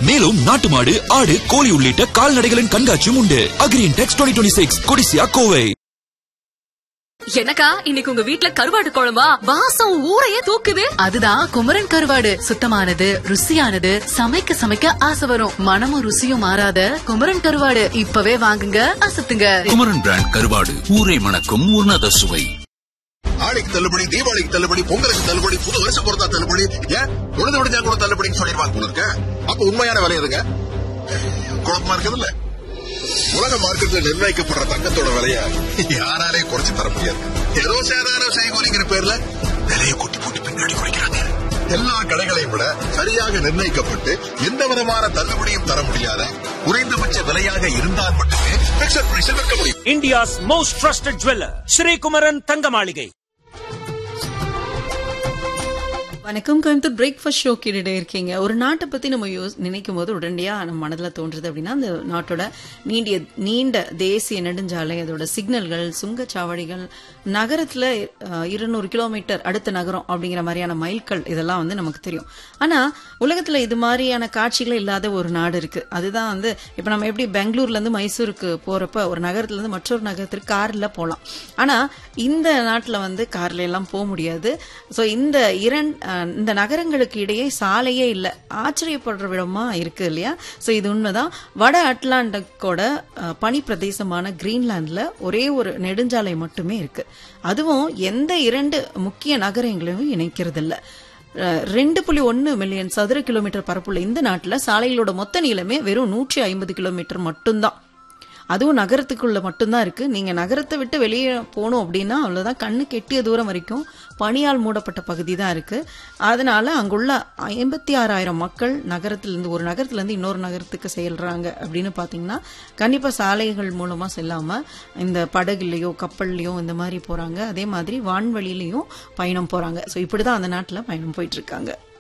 மேலும் நாட்டு மாடு ஆடு கோழி உள்ளிட்ட கால்நடைகளின் கண்காட்சியும் உண்டு Agri Intex twenty twenty six CODISSIA Kovai எனக்கா இன்னைக்கு உங்க வீட்ல கருவாடு குழம்பா வாசம் ஊரையே தூக்குது அதுதான் குமரன் கருவாடு சுத்தமானது ருசியானது சமைக்க சமைக்க ஆசை வரும் மனமும் ருசியும் மாறாத குமரன் கருவாடு இப்பவே வாங்குங்க அசத்துங்க குமரன் பிராண்ட் கருவாடு ஊரை மணக்கும் உன்னத சுவை ஆடிக்கு தள்ளுபடி தீபாவளிக்கு தள்ளுபடி பொங்கலுக்கு தள்ளுபடி புது வருஷ பொருத்தா தள்ளுபடி ஏன் உழுது விடுஞ்சா கூட தள்ளுபடின்னு சொல்லிடுவாங்க போல இருக்க அப்ப உண்மையான விலை எதுங்க குழப்பமா இருக்குது இல்ல உலக மார்க்கெட்ல நிர்ணயிக்கப்படுற தங்கத்தோட விலைய யாராலே குறைச்சு தர முடியாது ஏதோ சேதாரம் செய்கூலிங்கிற பேர்ல விலையை கொட்டி போட்டு பின்னாடி குறைக்கிறாங்க எல்லா கடைகளையும் விட சரியாக நிர்ணயிக்கப்பட்டு எந்த விதமான தள்ளுபடியும் தர முடியாத குறைந்தபட்ச விலையாக இருந்தால் மட்டுமே பிக்சர் பிரைஸில் விற்க முடியும் India's most trusted jeweler, Sri Kumaran Thangamaligai. வணக்கம் கோயம்புத்தூர் பிரேக்ஃபாஸ்ட் ஷோ கேட்டுட்டே இருக்கீங்க ஒரு நாட்டை பத்தி நம்ம யோஸ் நினைக்கும் போது உடனடியா நம்ம மனதில் தோன்றுது அப்படின்னா அந்த நாட்டோட நீண்டிய நீண்ட தேசிய நெடுஞ்சாலை அதோட சிக்னல்கள் சுங்கச்சாவடிகள் நகரத்துல இருநூறு கிலோமீட்டர் அடுத்த நகரம் அப்படிங்கிற மாதிரியான மைல்கள் இதெல்லாம் வந்து நமக்கு தெரியும் ஆனா உலகத்துல இது மாதிரியான காட்சிகளே இல்லாத ஒரு நாடு இருக்கு அதுதான் வந்து இப்ப நம்ம எப்படி பெங்களூர்ல இருந்து மைசூருக்கு போறப்ப ஒரு நகரத்துல இருந்து மற்றொரு நகரத்திற்கு கார்ல போலாம் ஆனா இந்த நாட்டுல வந்து கார்ல எல்லாம் போக முடியாது சோ இந்த இரண்டு இந்த நகரங்களுக்கு இடையே சாலையே இல்லை ஆச்சரியப்படுற விடமா இருக்கு இல்லையா சோ இது உண்மைதான் வட அட்லாண்டிக்கோட அஹ், பனி பிரதேசமான கிரீன்லாந்துல ஒரே ஒரு நெடுஞ்சாலை மட்டுமே இருக்கு அதுவும் எந்த இரண்டு முக்கிய நகரங்களையும் இணைக்கிறது இல்ல அஹ், ரெண்டு புள்ளி ஒன்னு மில்லியன் சதுர கிலோமீட்டர் பரப்புள்ள இந்த நாட்டுல சாலைகளோட மொத்த நீளமே வெறும் நூற்றி ஐம்பது கிலோமீட்டர் மட்டும்தான் அதுவும் நகரத்துக்குள்ள மட்டும்தான் இருக்கு நீங்க நகரத்தை விட்டு வெளியே போகணும் அப்படின்னா அவ்வளவுதான் கண்ணு கெட்டிய தூரம் வரைக்கும் பனியால் மூடப்பட்ட பகுதி தான் இருக்கு அதனால அங்குள்ள ஐம்பத்தி ஆறாயிரம் மக்கள் நகரத்திலிருந்து ஒரு நகரத்துல இருந்து இன்னொரு நகரத்துக்கு செல்றாங்க அப்படின்னு பாத்தீங்கன்னா கண்டிப்பா சாலைகள் மூலமா செல்லாம இந்த படகுலயோ கப்பல்லையோ இந்த மாதிரி போறாங்க அதே மாதிரி வான்வெளியிலயும் பயணம் போறாங்க சோ இப்படிதான் அந்த நாட்டுல பயணம் போயிட்டு இருக்காங்க